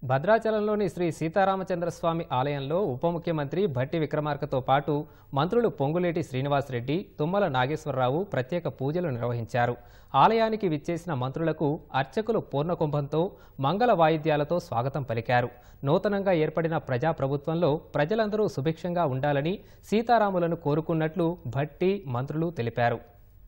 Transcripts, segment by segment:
భద్రాచలంలోని శ్రీ సీతారామచంద్ర స్వామి ఆలయంలో ఉప ముఖ్యమంత్రి భట్టి విక్రమార్కతో పాటు మంత్రులు పొంగులేటి శ్రీనివాసరెడ్డి తుమ్మల నాగేశ్వరరావు ప్రత్యేక పూజలు నిర్వహించారు ఆలయానికి విచ్చేసిన మంత్రులకు అర్చకులు పూర్ణకుంభంతో మంగళ వాయిద్యాలతో స్వాగతం పలికారు నూతనంగా ఏర్పడిన ప్రజాప్రభుత్వంలో ప్రజలందరూ సుభిక్షంగా ఉండాలని సీతారాములను కోరుకున్నట్లు భట్టి మంత్రులు తెలిపారు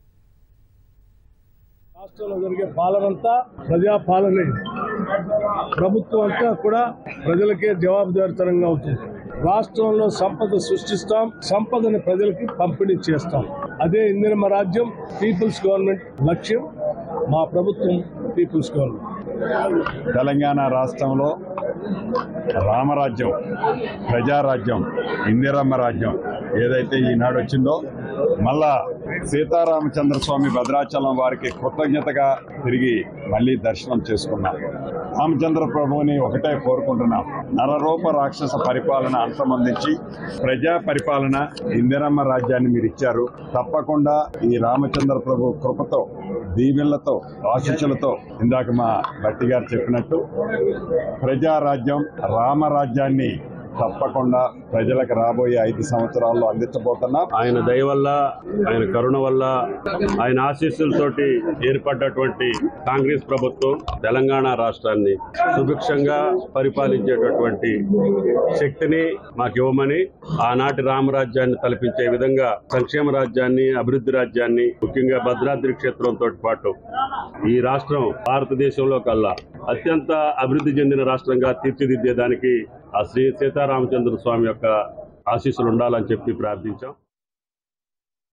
రాష్ట్రంలో జరిగే పాలనంతా ప్రజా పాలనే ప్రభుత్వం అంతా కూడా ప్రజలకే జవాబుదారితనంగా ఉంటుంది రాష్ట్రంలో సంపద సృష్టిస్తాం సంపదని ప్రజలకి పంపిణీ చేస్తాం అదే ఇందిరమ్మ రాజ్యం పీపుల్స్ గవర్నమెంట్ లక్ష్యం మా ప్రభుత్వం పీపుల్స్ గవర్నమెంట్ తెలంగాణ రాష్ట్రంలో రామరాజ్యం ప్రజారాజ్యం ఇందిరమ్మ రాజ్యం ఏదైతే ఈనాడు వచ్చిందో మళ్ళా సీతారామచంద్ర స్వామి భద్రాచలం వారికి కృతజ్ఞతగా తిరిగి మళ్ళీ దర్శనం చేసుకున్నాం రామచంద్ర ప్రభువుని ఒకటే కోరుకుంటున్నాం నరరూప రాక్షస పరిపాలన అంతమందించి ప్రజా పరిపాలన ఇందిరమ్మ రాజ్యాన్ని మీరు ఇచ్చారు తప్పకుండా ఈ రామచంద్ర ప్రభు కృపతో దీవెళ్లతో ఆశీస్సులతో ఇందాక మా భట్టి గారు చెప్పినట్టు ప్రజారాజ్యం రామరాజ్యాన్ని తప్పకుండా ప్రజలకు రాబోయే ఐదు సంవత్సరాల్లో అందించబోతున్నాం ఆయన దయ వల్ల ఆయన కరుణ వల్ల ఆయన ఆశీస్సులతోటి ఏర్పడ్డటువంటి కాంగ్రెస్ ప్రభుత్వం తెలంగాణ రాష్ట్రాన్ని సుభిక్షంగా పరిపాలించేటటువంటి శక్తిని మాకు ఇవ్వమని ఆనాటి రామరాజ్యాన్ని తలపించే విధంగా సంక్షేమ రాజ్యాన్ని అభివృద్ధి రాజ్యాన్ని ముఖ్యంగా భద్రాద్రి క్షేత్రంతో పాటు ఈ రాష్ట్రం భారతదేశంలో కల్లా అత్యంత అభివృద్ధి చెందిన రాష్ట్రంగా తీర్చిదిద్దేదానికి ఆ శ్రీ సీతారామచంద్ర స్వామి యొక్క ఆశీస్సులు ఉండాలని చెప్పి ప్రార్థించాం